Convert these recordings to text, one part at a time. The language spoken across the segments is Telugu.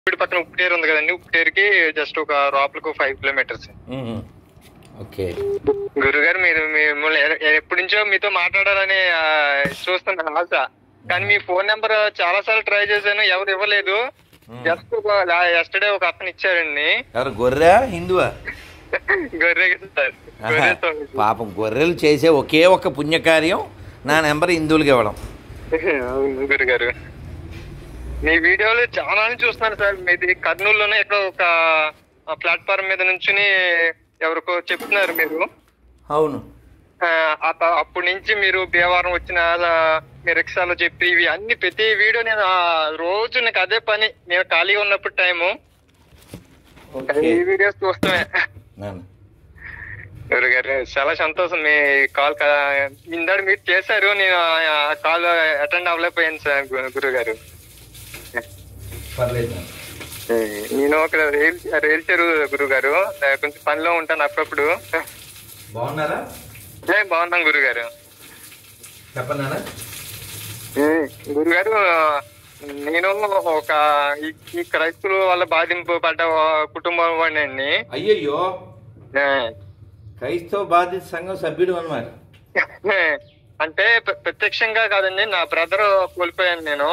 ఇప్పుడు పక్కన ఉప్పుటేరు ఉంది కదండి ఉప్పుటేరుకి జస్ట్ ఒక లోపలికి ఫైవ్ కిలోమీటర్స్ మ్మ్. ఓకే గురుగారు మీరు మిమ్మల్ని ఎ- ఎప్పటి నుంచో మీతో మాట్లాడాలని ఆ, చూస్తున్నాను ఆశ కానీ మీ ఫోన్ నెంబర్ చాలా సార్లు ట్రై చేశాను ఎవరు ఇవ్వలేదు జస్ట్ ఎస్టర్డే ఒక అతను ఇచ్చారండి ఎవరు గొర్రె హిందువా గొర్రె సార్ గొర్రె స్వామి. పాపం గొర్రెలు చేసే ఒకే ఒక్క పుణ్యకార్యం నా నెంబర్ హిందువులకి ఇవ్వడం అవును గురుగారు మీ వీడియోలు చాలా నుంచి చూస్తున్నాను సార్ మీది కర్నూలులోనే ఎక్కడో ఒక ప్లాట్ఫామ్ మీద నుంచుని ఎవరికో చెప్తున్నారు మీరు అవును ఆ, అప్ప- అప్పటి నుంచి మీరు భీమవరం వచ్చిన ఆ, మీ రిక్షాలో చెప్పి ఇవి అన్ని ప్రతి వీడియో నేను ఆ, రోజు నాకు అదే పని నేను ఖాళీగా ఉన్నప్పుడు టైము ఓకే ఈ వీడియోస్ చూస్తామే నాన్న. గురుగారు చాలా సంతోషం మీ కాల్ ఇందాడు మీరు చేశారు నేను ఆ కాల్ అటెండ్ అవ్వలేకపోయాను సార్ గు- గురుగారు పర్లేదు నాన్న. నేను ఒక రైల్ రైల్ చెరువు గురుగారు కొంచెం పనిలో ఉంటాను అప్పుడప్పుడు బాగున్నారా ఏ, బాగున్నాం గురుగారు చెప్పండి నాన్న గురుగారు నేను ఒక ఈ- ఈ క్రైస్తువుల వల్ల బాధింపబడ్డ కుటుంబం వాడిని అయ్యయ్యో క్రైస్తవ బాధిత సంఘం సభ్యుడు అనమాట అంటే ప్ర- ప్రత్యక్షంగా కాదండి నా బ్రదర్ కోల్పోయాను నేను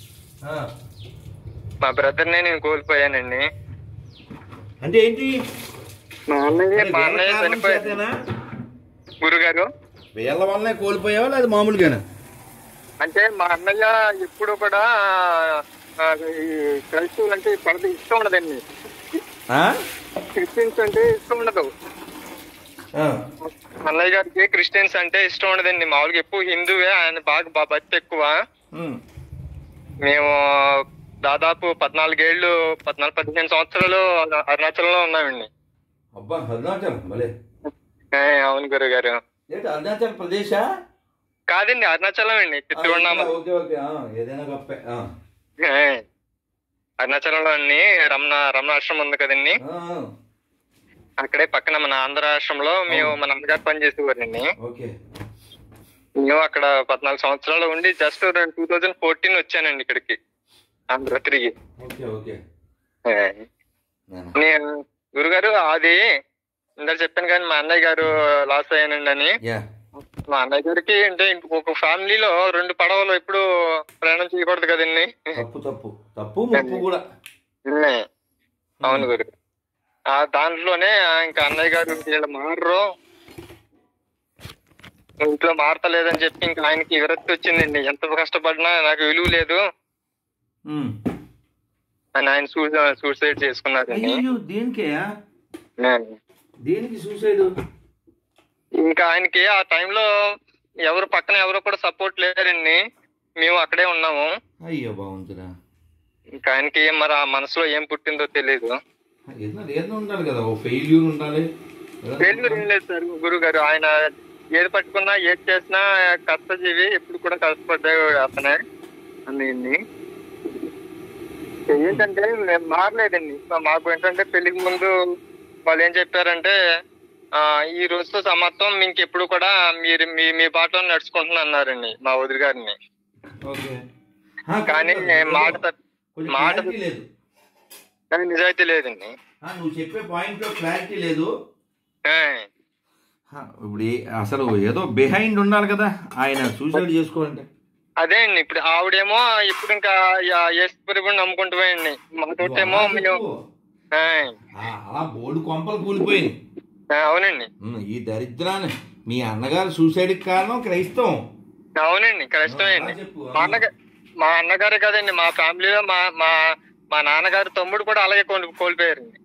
మా బ్రదర్ ని నేను కోల్పోయానండి అంటే ఏంటి మా అన్నయ్య మరి మా వీళ్ళ అన్నయ్య కారణం చనిపోయాడు చేతేనా? గురుగారు వీళ్ళ వల్లనే కోల్పోయావా లేదా మామూలుగానా అంటే మా అన్నయ్య ఎప్పుడు కూడా ఆ, ఈ క్రైస్తవులు అంటే పడద ఇష్టం ఉండదండి ఆ? క్రిస్టియన్స్ అంటే ఇష్టం ఉండదు ఆ. అన్నయ్య గారికి క్రిస్టియన్స్ అంటే ఇష్టం ఉండదండి మామూలుగా ఎక్కువ హిందువే ఆయన బాగా బా- భక్తి ఎక్కువ ఉమ్. మేము దాదాపు పద్నాలుగేళ్లు పద్నాలుగు పదిహేను సంవత్సరాలు అరుణాచలంలో ఉన్నామండి అబ్బా అరుణాచల్ భలే ఏ, అవును గురువు గారు ఏంటి అరుణాచల్ ప్రదేశా కాదండి అరుణాచలం అండి చిత్రవన్నామ ఓకే ఓకే ఆ, ఏదైనా గొప్పే ఆ. అరుణాచలంలో అండి రమణ రమణాశ్రమం ఉంది కదండి ఆ, ఆ. అక్కడే పక్కన మన ఆంధ్ర రాష్ట్రంలో మేము మన అమ్మగారు పనిచేసేవారండి ఓకే మేము అక్కడ పద్నాలుగు సంవత్సరాలు ఉండి జస్ట్ టూ థౌజండ్ ఫోర్టీన్ వచ్చానండి ఇక్కడికి ఆంధ్ర తిరిగి ఓకే ఓకే ఏ. నాన్న. నేను గురుగారు అది ఇందాక చెప్పాను కానీ మా అన్నయ్య గారు లాస్ అయ్యానండి అని యా మా అన్నయ్య గారికి అంటే ఇంకొక ఫ్యామిలీలో రెండు పడవలు ఎప్పుడు ప్రయాణం చేయకూడదు కదండి తప్పు తప్పు తప్పు ముప్పు కూడా ఏ. అవును గురు ఆ దాంట్లోనే ఇంకా అన్నయ్య గారు వీళ్ళు మారరు ఇంట్లో మారతలేదని చెప్పి ఇంకా ఆయనకి విరక్తి వచ్చిందండి ఎంత కష్టపడినా నాకు విలువ లేదు ఉమ్. అని ఆయన సూసైడ్ చేసుకున్నారండి అయ్యో దేనికే నేను దేనికి సూసైడ్ ఇంకా ఆయనకి ఆ టైంలో ఎవరు పక్కన ఎవరు కూడా సపోర్ట్ లేరండి మేము అక్కడే ఉన్నాము అయ్యో బాగుందిరా ఇంకా ఆయనకి మరి ఆ మనసులో ఏం పుట్టిందో తెలియదు ఏదైనా ఏదైనా ఉండాలి కదా ఓ ఫెయిల్యూర్ ఉండాలి ఏదైనా ఫెయిల్యూర్ ఏం లేదు సార్ గురువు గారు ఆయన ఏది పట్టుకున్నా ఏది చేసినా కష్టజీవి ఎప్పుడు కూడా కష్టపడ్డాడు అతనే అన్ని ఏంటంటే మేము మారలేదండి మాకు ఏంటంటే పెళ్లికి ముందు వాళ్ళు ఏం చెప్పారంటే ఆ ఈ రోజుతో సమాప్తం ఇంకెప్పుడు కూడా మీరు మీ మీ బాటలో నడుచుకుంటున్నా అన్నారండి మా వదిలి గారిని ఓకే ఆ, కానీ కొంచెం మాట తప్ప- కొంచెం మాట క్లారిటీ లేదు కానీ నిజాయితీ లేదండి ఆ, నువ్వు చెప్పే పాయింట్ లో క్లారిటీ లేదు ఆ, ఆ, ఇప్పుడు ఏ- అసలు ఏదో బిహైండ్ ఉండాలి కదా ఆయన సూసైడ్ చేసుకోవాలంటే అదే అండి ఇప్పుడు ఆవిడేమో ఇప్పుడు ఇంకా ఏసుపురి నమ్ముకుంటూ పోయండి మాతోటేమో అలా మేము చెప్పు. ఆ, ఆ, అలా బోల్డ్ కొంపలు కూలిపోయింది ఆ, అవునండి ఉమ్, ఈ దరిద్రాన్ని మీ అన్నగారు సూసైడ్కి కారణం క్రైస్తవం అవునండి కష్టమే అండి అలా చెప్పు. మా అన్నగారు మా అన్నగారే కదండి మా ఫ్యామిలీలో మా మా మా నాన్నగారు తమ్ముడు కూడా అలాగే కోల్ కోల్పోయారండి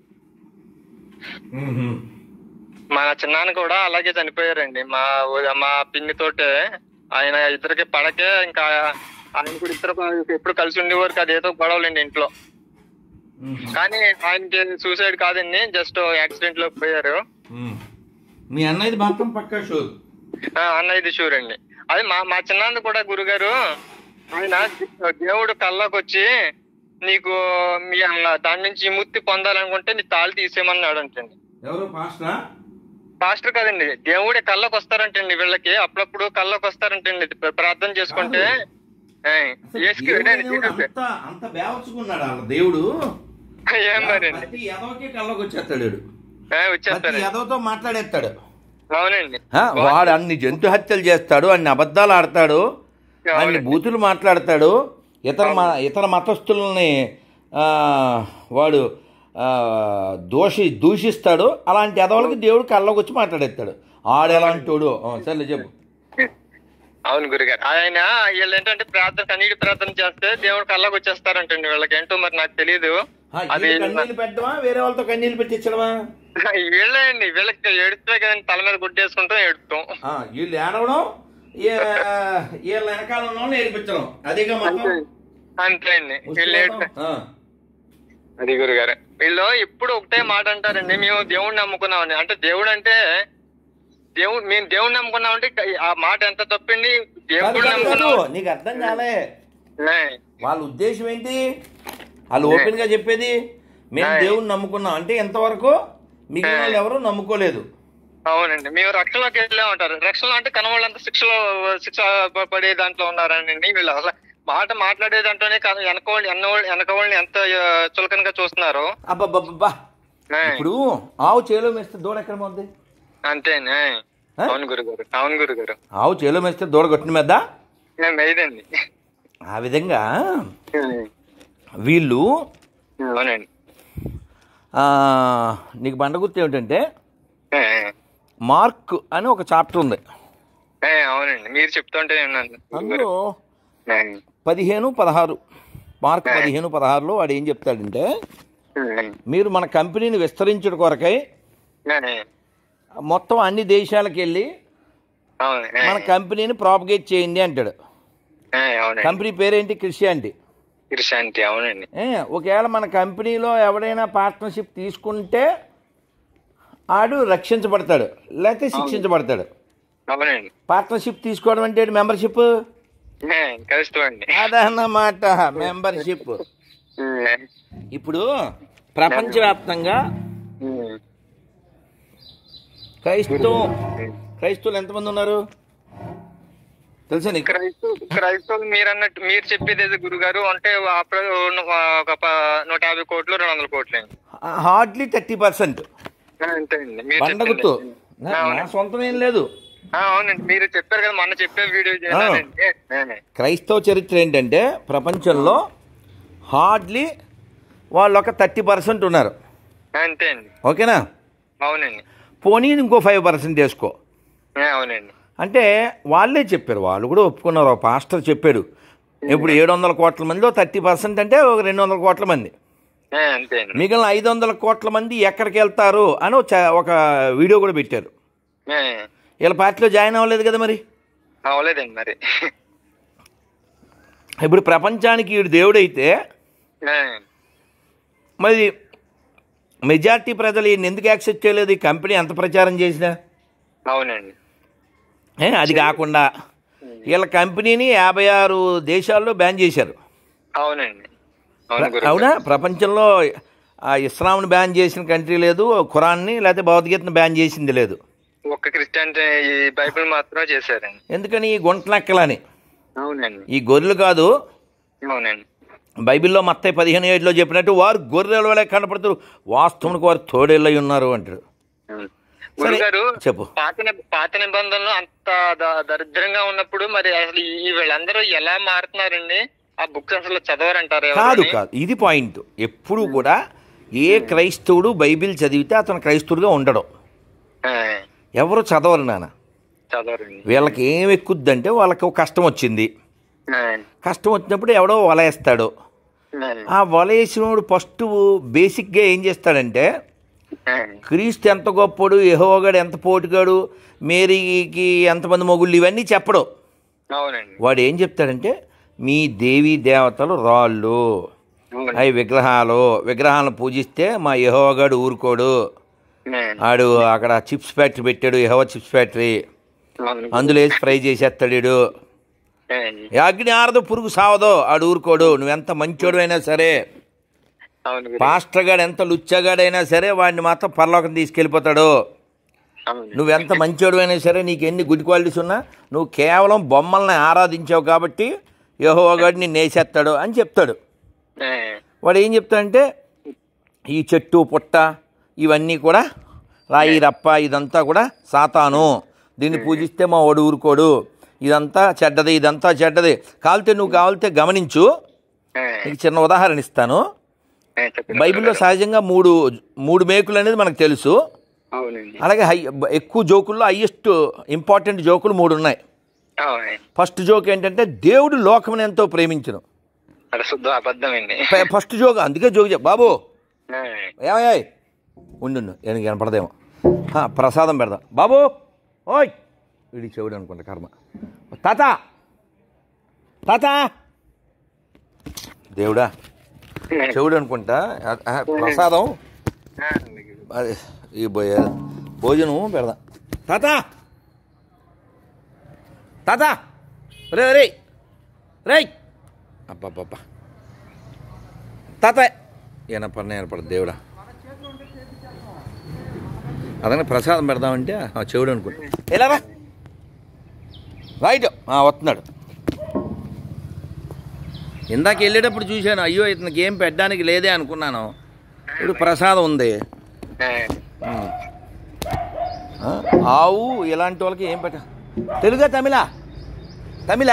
ఉహుం. మా చిన్నాన్న కూడా అలాగే చనిపోయారండి మా ఊ- మా పిన్ని తోటే ఆయన ఇద్దరికి పడకే ఇంకా ఆయన కూడా ఇద్దరు ఎప్పుడు కలిసి ఉండేవారు అదేదో గొడవలండి ఇంట్లో ఉహుం. కానీ ఆయనకి సూసైడ్ కాదండి జస్ట్ యాక్సిడెంట్ లో పోయారు ఉమ్. మీ అన్నయ్యది మాత్రం పక్కా షూర్ ఆ, అన్నయ్యది షూర్ అండి అది మా మా చిన్నాన్న కూడా గురుగారు ఆయన దేవుడు కల్లోకి వచ్చి నీకు మీ అన్న- దాని నుంచి విముక్తి పొందాలనుకుంటే నీ తాళి తీసేయమన్నాడు అంటండి ఎవరు పాస్టరా పాస్టర్ కదండి దేవుడే కళ్ళకు వస్తారంటండి వీళ్ళకి అప్పుడప్పుడు కళ్ళకు వస్తారంటండి ప్ర- ప్రార్థన చేసుకుంటే ఏయ్, అసలు యేసుకి దేవుడు వెళ్ళండి, అనేవాడు జీసస్. అంత అంత బేవచ్చుకున్నాడు వాళ్ళ దేవుడు ఏం మరి ప్రతి ఎదవకి కళ్ళకి వచ్చేస్తాడు వీడు. ఏయ్, ప్రతి వచ్చేస్తారు ఎదవతో మాట్లాడేస్తాడు అవునండి ఆ, వాడు అన్ని జంతు హత్యలు చేస్తాడు అన్ని అబద్ధాలు ఆడతాడు అన్ని అవునండి. బూతులు మాట్లాడతాడు ఇతర మ ఇతర మతస్థులని ఆ, వాడు ఆ, దోషి దూషిస్తాడు అలాంటి ఎదవలకి దేవుడు కళ్ళకి వచ్చి మాట్లాడేస్తాడు ఆడు ఎలాంటోడు ఆ, సర్లే చెప్పు అవును గురుగారు ఆయన వీళ్ళు ఏంటంటే ప్రార్థన కన్నీటి ప్రార్థన చేస్తే దేవుడు కళ్ళకి వచ్చేస్తారంటండి వీళ్ళకి ఏంటో మరి నాకు తెలియదు ఆ, అది వీళ్ళు కన్నీళ్ళు పెట్టడమా వేరే వాళ్ళతో కన్నీళ్ళు పెట్టించడమా వీళ్ళే అండి వీళ్ళకి ఏడుస్తే కదండి తల మీద గుడ్డేసుకుంటాం ఏడుస్తాం ఆ, వీళ్ళు ఏడవడం ఈ- వీళ్ళ వెనకాల ఉన్న వాళ్ళని ఏడిపించడం అదేగా మొత్తం అంతే అండి వీళ్ళు ముష్టి ఏడుస్తే మతం. ఆ. అది గురుగారు వీళ్ళు ఇప్పుడు ఒకటే మాట అంటారండి మేము దేవుడిని నమ్ముకున్నామని అంటే దేవుడు అంటే దేవుడు మేము దేవుడిని నమ్ముకున్నామంటే ఆ మాట ఎంత తప్పండి కాదు, దేవుడు కాదు, కాదు. నమ్ముకున్నాం నీకు అర్థం కాలే ఏయ్, వాళ్ళ ఉద్దేశం ఏంటి వాళ్ళు ఓపెన్ గా చెప్పేది మేము ఆయ్. దేవుణ్ణి నమ్ముకున్నాం అంటే ఎంతవరకు మిగిలిన వాళ్ళు ఎవరు నమ్ముకోలేదు అవునండి మేము రక్షణలోకి వెళ్ళే ఉంటారు రక్షణ అంటే కనవాళ్ళంతా శిక్షలో శిక్ష ప- పడే దాంట్లో ఉన్నారండి వీళ్ళు అసలు మాట మాట్లాడే దాంట్లోనే కాదు వెనక వాళ్ళు ఎన్న వాళ్ళు వెనక వాళ్ళని ఎంత ఆ, చులకనగా చూస్తున్నారు అబ్బబ్బబ్బా ఏయ్, ఇప్పుడు ఆవు చేలో మేస్తే దూడ ఎక్కడ పోద్ది అంతేనే ఏయ్. ఆ? అవును గురుగారు అవును గురుగారు ఆవు చేలో మేస్తే దూడ కొట్టిన మీద మేము ఐదండి ఆ విధంగా వీళ్ళు అవునండి ఆ, నీకు బండ గుర్తు ఏమిటంటే ఏయ్, మార్క్ అని ఒక చాప్టర్ ఉంది ఏయ్, అవునండి మీరు చెప్తుంటే విన్నాను అందులో ఏయ్, పదిహేను పదహారు మార్క్ పదిహేను పదహారులో వాడు ఏం చెప్తాడంటే ఏయ్, మీరు మన కంపెనీని విస్తరించడం కొరకై ఏయ్, మొత్తం అన్ని దేశాలకు వెళ్ళి అవును ఏయ్, మన కంపెనీని ప్రాపగేట్ చేయండి అంటాడు ఏయ్, అవునండి కంపెనీ పేరేంటి క్రిస్టియానిటీ క్రిస్టియానిటీ అవునండి ఏ, ఒకవేళ మన కంపెనీలో ఎవడైనా పార్ట్నర్షిప్ తీసుకుంటే ఆడు రక్షించబడతాడు లేకపోతే శిక్షించబడతాడు అవునండి పార్ట్నర్షిప్ తీసుకోవడం అంటే మెంబర్షిప్ ఏయ్, కలుస్తామండి అదన్నమాట మెంబర్షిప్ ఏయ్, ఇప్పుడు ప్రపంచవ్యాప్తంగా ఏయ్, క్రైస్తవం క్రైస్తవులు ఎంతమంది ఉన్నారు తెలుసా నీకు క్రైస్తవ క్రైస్తవులు మీరు అన్నట్టు మీరు చెప్పేది ఏదో గురుగారు అంటే అప్పుడు ఒక ప- నూట యాభై కోట్లు రెండు వందల కోట్లు అండి హార్డ్లీ థర్టీ పర్సెంట్ అంతే అండి మీరు బండ చెప్పింది. గుర్తు ఆ, నా అవునండి సొంతం ఏం లేదు ఆ, అవునండి మీరు చెప్పారు కదా మొన్న చెప్పే వీడియో చేయాలండి క్రైస్తవ చరిత్ర ఏంటంటే ప్రపంచంలో హార్డ్లీ వాళ్ళు ఒక థర్టీ పర్సెంట్ ఉన్నారు అంతే అండి ఓకేనా అవునండి పోనీ ఇంకో ఫైవ్ పర్సెంట్ వేసుకో ఆ, అవునండి అంటే వాళ్ళే చెప్పారు వాళ్ళు కూడా ఒప్పుకున్నారు ఒక పాస్టర్ చెప్పాడు ఇప్పుడు ఏడు వందల కోట్ల మందిలో థర్టీ పర్సెంట్ అంటే ఒక రెండు వందల కోట్ల మంది ఆ, అంతే అండి మిగిలిన ఐదు వందల కోట్ల మంది ఎక్కడికి వెళ్తారు అని ఒక చ- ఒక వీడియో కూడా పెట్టారు ఆ, వీళ్ళ పార్టీలో జాయిన్ అవ్వలేదు కదా మరి అవ్వలేదండి మరి ఇప్పుడు ప్రపంచానికి వీడు దేవుడైతే ఆ, మరి మెజార్టీ ప్రజలు ఈయన ఎందుకు యాక్సెప్ట్ చేయలేదు ఈ కంపెనీ ఎంత ప్రచారం చేసినా అవునండి ఏ, అది కాకుండా వీళ్ళ కంపెనీని యాభై ఆరు దేశాల్లో బ్యాన్ చేశారు అవునండి అవును గురు అవునా ప్రపంచంలో ఆ ఇస్లాంని బ్యాన్ చేసిన కంట్రీ లేదు ఖురాన్ని లేకపోతే భగవద్గీతను బ్యాన్ చేసింది లేదు ఒక్క క్రిస్టియానిటీ ఈ బైబిల్ మాత్రమే చేశారండి ఎందుకని ఈ గుంటనక్కలని అవునండి ఈ గొర్రెలు కాదు అవునండి బైబిల్లో మత్తయి పదిహేను ఏడులో చెప్పినట్టు వారు గొర్రెల వలె కనపడుతారు వాస్తవానికి వారు తోడేళ్ళై ఉన్నారు అంటారు అవును. సరే, గురుగారు చెప్పు. పాత ని- పాత నిబంధనలు అంత ద- దరిద్రంగా ఉన్నప్పుడు మరి అసలు ఈ వీళ్ళందరూ ఎలా మారుతున్నారండి ఆ బుక్స్ అసలు చదవరంటారు కాదు ఎవరుని? కాదు ఇది పాయింట్ ఎప్పుడు కూడా ఏ క్రైస్తవుడు బైబిల్ చదివితే అతను క్రైస్తవుడుగా ఉండడు ఆ, ఎవరు చదవరు నాన్న చదవరండి వీళ్ళకి ఏం ఎక్కుద్దంటే వాళ్ళకి ఒక కష్టం వచ్చింది ఆ, కష్టం వచ్చినప్పుడు ఎవడో వలేస్తాడు ఆ, ఆ వలేసినోడు ఫస్ట్ బేసిక్గా ఏం చేస్తాడంటే ఆ, క్రీస్తు ఎంత గొప్పడు యెహోవాగాడు ఎంత పోటుగాడు మేరీకి ఎంతమంది మొగుళ్ళు ఇవన్నీ చెప్పడు అవునండి వాడు ఏం చెప్తాడంటే మీ దేవీ దేవతలు రాళ్ళు అవునండి. అవి విగ్రహాలు విగ్రహాలను పూజిస్తే మా యహోగాడు ఊరుకోడు ఆ, ఆడు అక్కడ చిప్స్ ఫ్యాక్టరీ పెట్టాడు యహోవా చిప్స్ ఫ్యాక్టరీ అవును. అందులో వేసి ఫ్రై చేసేస్తాడు ఈడు. ఆ, ఏ అగ్ని ఆరదు పురుగు సావదో ఆడు ఊరుకోడు నువ్వెంత మంచోడు అయినా సరే అవును గురు. పాస్టర్ గాడు ఎంత లుచ్చగాడైనా సరే వాడిని మాత్రం పరలోకం తీసుకెళ్ళిపోతాడు అవును. నువ్వెంత మంచోడు అయినా సరే నీకు ఎన్ని గుడ్ క్వాలిటీస్ ఉన్నా నువ్వు కేవలం బొమ్మల్ని ఆరాధించావు కాబట్టి యహోవాగాడు నిన్ను వేసేస్తాడు అని చెప్తాడు ఆ, వాడు ఏం చెప్తాడంటే ఈ చెట్టు పుట్ట ఇవన్నీ కూడా రాయి రప్ప ఇదంతా కూడా సాతాను దీన్ని పూజిస్తే మా వాడు ఊరుకోడు ఇదంతా చెడ్డది ఇదంతా చెడ్డది కావాలితే నువ్వు కావాలితే గమనించు ఆ, నీకు చిన్న ఉదాహరణ ఇస్తాను ఆ, చెప్పండి బైబిల్లో సహజంగా మూడు మూడు మేకులు అనేది మనకు తెలుసు అవునండి అలాగే హై ఎక్కువ జోకుల్లో హయ్యెస్ట్ ఇంపార్టెంట్ జోకులు మూడు ఉన్నాయి అవునండి ఫస్ట్ జోక్ ఏంటంటే దేవుడు లోకమును ఎంతో ప్రేమించను అది శుద్ధ అబద్ధమండి ఫ- ఫస్ట్ జోక్ అందుకే జోక్ చెప్ బాబు ఆ, ఏమయ్యాయ్ ఉండు ఉండు. నేను కనపడదేమో హా, ప్రసాదం పెడదాం బాబు ఓయ్ వీడి చెవుడు అనుకుంటా కర్మ తాత తాత దేవుడా చెవుడు అనుకుంటా ఆ, ఆ, ప్రసాదం ఆ, అది ఈ భోజ భోజనం పెడదాం తాత తాత రే రే రే అబ్బబ్బబ్బా తాత ఏనపడిన ఏర్పడదు దేవుడా అదనే ప్రసాదం పెడదామంటే ఆ చెవుడు అనుకుంటా ఎలా రా రైట్ ఆ, వస్తున్నాడు ఇందాక వెళ్ళేటప్పుడు చూశాను అయ్యో ఇతనికి ఏం పెట్టడానికి లేదే అనుకున్నాను ఇప్పుడు ప్రసాదం ఉంది ఆ, ఆ, ఆవు ఇలాంటి వాళ్ళకి ఏం పెట్ట తెలుగా తమిళ తమిళ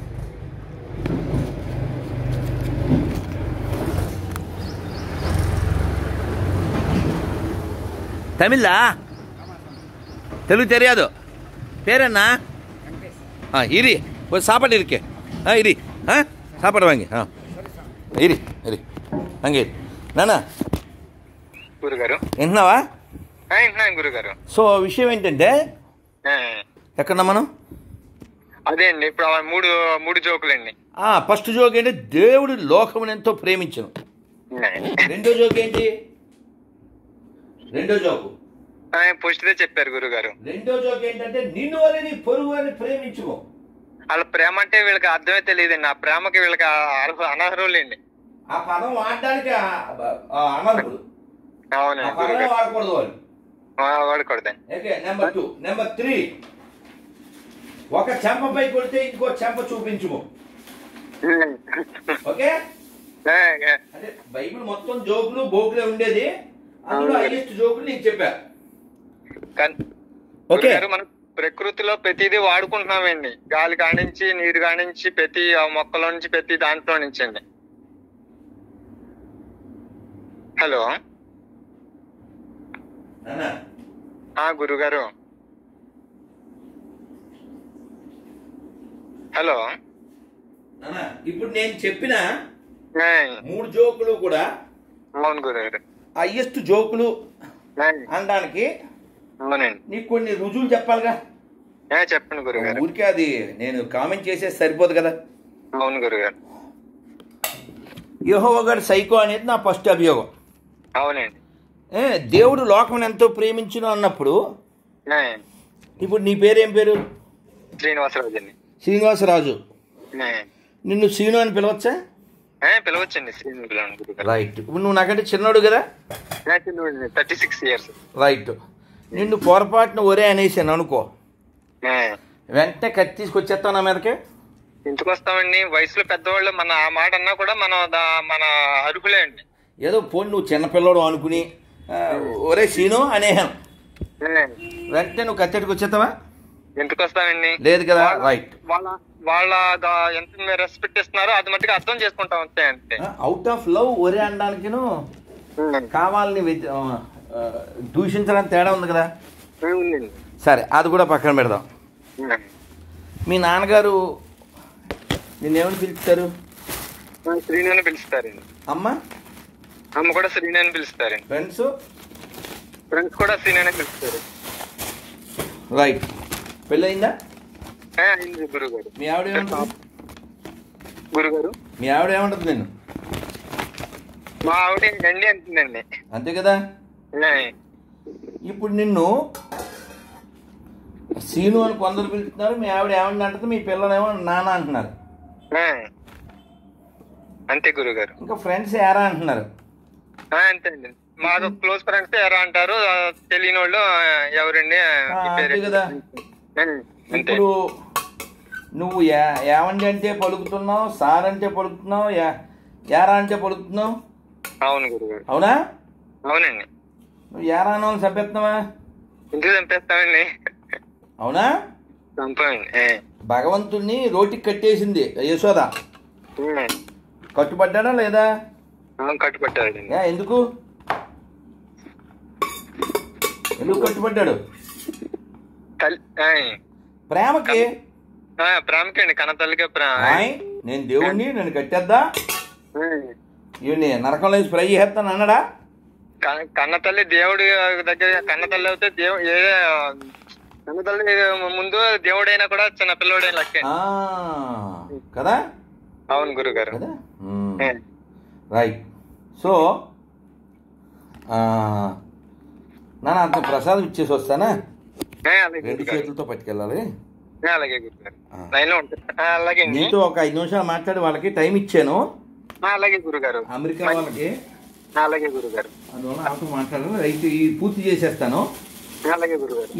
తమిళ తెలుగు తెలియదు పేరన్నా ఆ, ఇరి ஒரு சாப்பாடு இருக்கே ஆ இரி ஆ சாப்பாடு வாங்கி ஆ இரி இரி அங்கே இரு నానా గురుగారు వింటున్నావా ఆ, వింటున్నాను గురుగారు సో విషయం ఏంటంటే ఆ, ఎక్కడున్నా మనం అదే అండి ఇప్పుడు ఆ మూడు మూడు జోకులండి ఆ, ఫస్ట్ జోక్ ఏంటి దేవుడు లోకమును ఎంతో ప్రేమించను ఆ, రెండో జోక్ ఏంటి రెండో జోకు ఆ, పుష్టిదే చెప్పారు గురుగారు రెండో జోక్ ఏంటంటే నిన్ను అని నీ పొరుగు అని ప్రేమించుకో వాళ్ళ ప్రేమ అంటే వీళ్ళకి అర్థమే తెలియదండి ఆ ప్రేమకి వీళ్ళకి అర్హ అనర్హులండి ఆ పదం వాడడానికి ఆ- ఆ అనర్హుడు ఆ అవునండి పదమే గురుగారు వాడకూడదు వాళ్ళు ఆ, వాడకూడదండి okay number two number three ఒక చెంపపై కొడితే ఇంకో చెంప చూపించుకో ఓకే ఆ, ఆ, అంటే బైబిల్ మొత్తం జోకులు బోకులే ఉండేది అందులో అవును. హైయెస్ట్ జోకులు నీకు చెప్పా కానీ ఓకే గురుగారు మనం ప్రకృతిలో ప్రతిదీ వాడుకుంటున్నామండి గాలి కానించి నీరు కానించి ప్రతి ఆ మొక్కలో నుంచి ప్రతి దాంట్లో నుంచి అండి హలో నాన్న ఆ గురుగారు హలో నాన్న ఇప్పుడు నేను చెప్పిన ఆ, మూడు జోకులు కూడా అవును గురుగారు హైయెస్ట్ జోకులు ఆ, అనడానికి అవునండి నీకు కొన్ని రుజువులు చెప్పాలిగా ఆ, చెప్పండి గురుగారు ఊరికే అది నేను కామెంట్ చేసేది సరిపోదు కదా అవును గురుగారు యహోవ గారు సైకో అనేది నా ఫస్ట్ అభియోగం అవునండి ఏ, దేవుడు లోకం ఎంతో ప్రేమించును అన్నప్పుడు ఆ, ఇప్పుడు నీ పేరేం పేరు శ్రీనివాసరాజు అండి శ్రీనివాసరాజు ఆ, నిన్ను శ్రీను అని పిలవచ్చా ఆ, పిలవచ్చండి శ్రీను పిలవండి గురుగారు రైట్ ఇప్పుడు నువ్వు నాకంటే చిన్నోడు కదా థర్టీ సిక్స్ ఇయర్స్ రైట్ నిన్ను పొరపాటున ఒరే అనేసాను అనుకో వెంటనే కత్తి తీసుకొచ్చేస్తావు నా మీదకి ఎందుకు వస్తామండి వయసులో పెద్దవాళ్ళు మన ఆ మాట అన్నా కూడా మనం దా- మన అర్హులే అండి ఏదో పోనీ నువ్వు చిన్నపిల్లడు అనుకుని ఆ, ఒరే శ్రీను అనేహాను ఆ, వెంటనే నువ్వు కత్తెట్టుకు వచ్చేస్తావా ఎందుకు వస్తామండి లేదు కదా వాళ్ళ- రైట్ వాళ్ళ వాళ్ళ గా- ఎంత మీరు రెస్పెక్ట్ ఇస్తున్నారో అది మట్టుగా అర్థం చేసుకుంటాం అంతే అంతే అవుట్ ఆఫ్ లవ్ ఒరే అనడానికిను కావాలని వె- ఆ, ఆ, దూషించడానికి తేడా ఉంది కదా ఉందండి సరే అది కూడా పక్కన పెడదాం మీ నాన్నగారు నిన్నేమని పిలుస్తారు శ్రీను అని పిలుస్తారండి అమ్మ అమ్మ కూడా శ్రీను అని పిలుస్తారండి ఫ్రెండ్స్ ఫ్రెండ్స్ కూడా శ్రీను అని పిలుస్తారు రైట్ పెళ్ళయిందా ఆ, అయింది గురుగారు మీ ఆవిడ ఏమంటుంది గురుగారు మీ ఆవిడ ఏమంటుంది నేను మా ఆవిడ గండి అంటుందండి అంతే కదా ఆ, ఇప్పుడు నిన్ను సీను అని కొందరు పిలుస్తున్నారు మీ ఆవిడ ఏమని అంటుంది మీ పిల్లలేమో నాన్న అంటున్నారు ఆ. అంతే గురుగారు ఇంకా ఫ్రెండ్స్ ఏరా అంటున్నారు ఆ, అంతే అండి మాకు క్లోజ్ ఫ్రెండ్స్ ఎవరు అంటారు ఆ, తెలియని వాళ్ళు ఆ, ఎవరండి ఆ, ఆ, ఈ పేరు అంతే కదా. ఆ, అంతే ఇప్పుడు నువ్వు ఏ ఏమండి అంటే పలుకుతున్నావు సార్ అంటే పలుకుతున్నావు యా యారా అంటే పలుకుతున్నావు అవును గురుగారు అవునా అవునండి నువ్వు యారా అన్న వాళ్ళని చంపేస్తున్నావా ఇంటికి చంపేస్తామండి అవునా చంపామండి ఏ. భగవంతుణ్ణి రోటికి కట్టేసింది యశోద ఉమ్. కట్టుబడ్డాడా లేదా అవును కట్టుబట్టారండి ఏ ఎందుకు ఎందుకు కట్టుబడ్డాడు తల్లి ఆయ్. ప్రేమకి ఆ, ప్రేమకే అండి కన్న తల్లికే ప్రేమ ఆయ్, నేను దేవుణ్ణి నేను కట్టేద్దా ఇవన్నీ నరకంలో వేసి ఫ్రై చేస్తాను అన్నాడా కన్న- కన్న తల్లి దేవుడి దగ్గర కన్న తల్లి అయితే దేవు ఏ కన్న తల్లి ముందు దేవుడైనా కూడా చిన్న పిల్లోడైన లెక్కే ఆ, కదా అవును గురుగారు కదా ఏ. రైట్ సో నాన్న అంత ప్రసాదం ఇచ్చేసి వస్తానా ఏ, అలాగే రెండు గురుగారు చేతులతో పట్టుకెళ్ళాలి ఏ, అలాగే గురుగారు ఆ. లైన్ లో ఉంటారు ఆ, అలాగే అండి నీతో ఒక ఐదు నిమిషాలు మాట్లాడి వాళ్ళకి టైం ఇచ్చాను ఆ, అలాగే గురుగారు అమెరికా వాళ్ళకి ఆ, అలాగే గురుగారు అందువల్ల వాళ్ళతో మాట్లాడాలి రైట్ ఈ పూర్తి చేసేస్తాను ఆ, అలాగే గురుగారు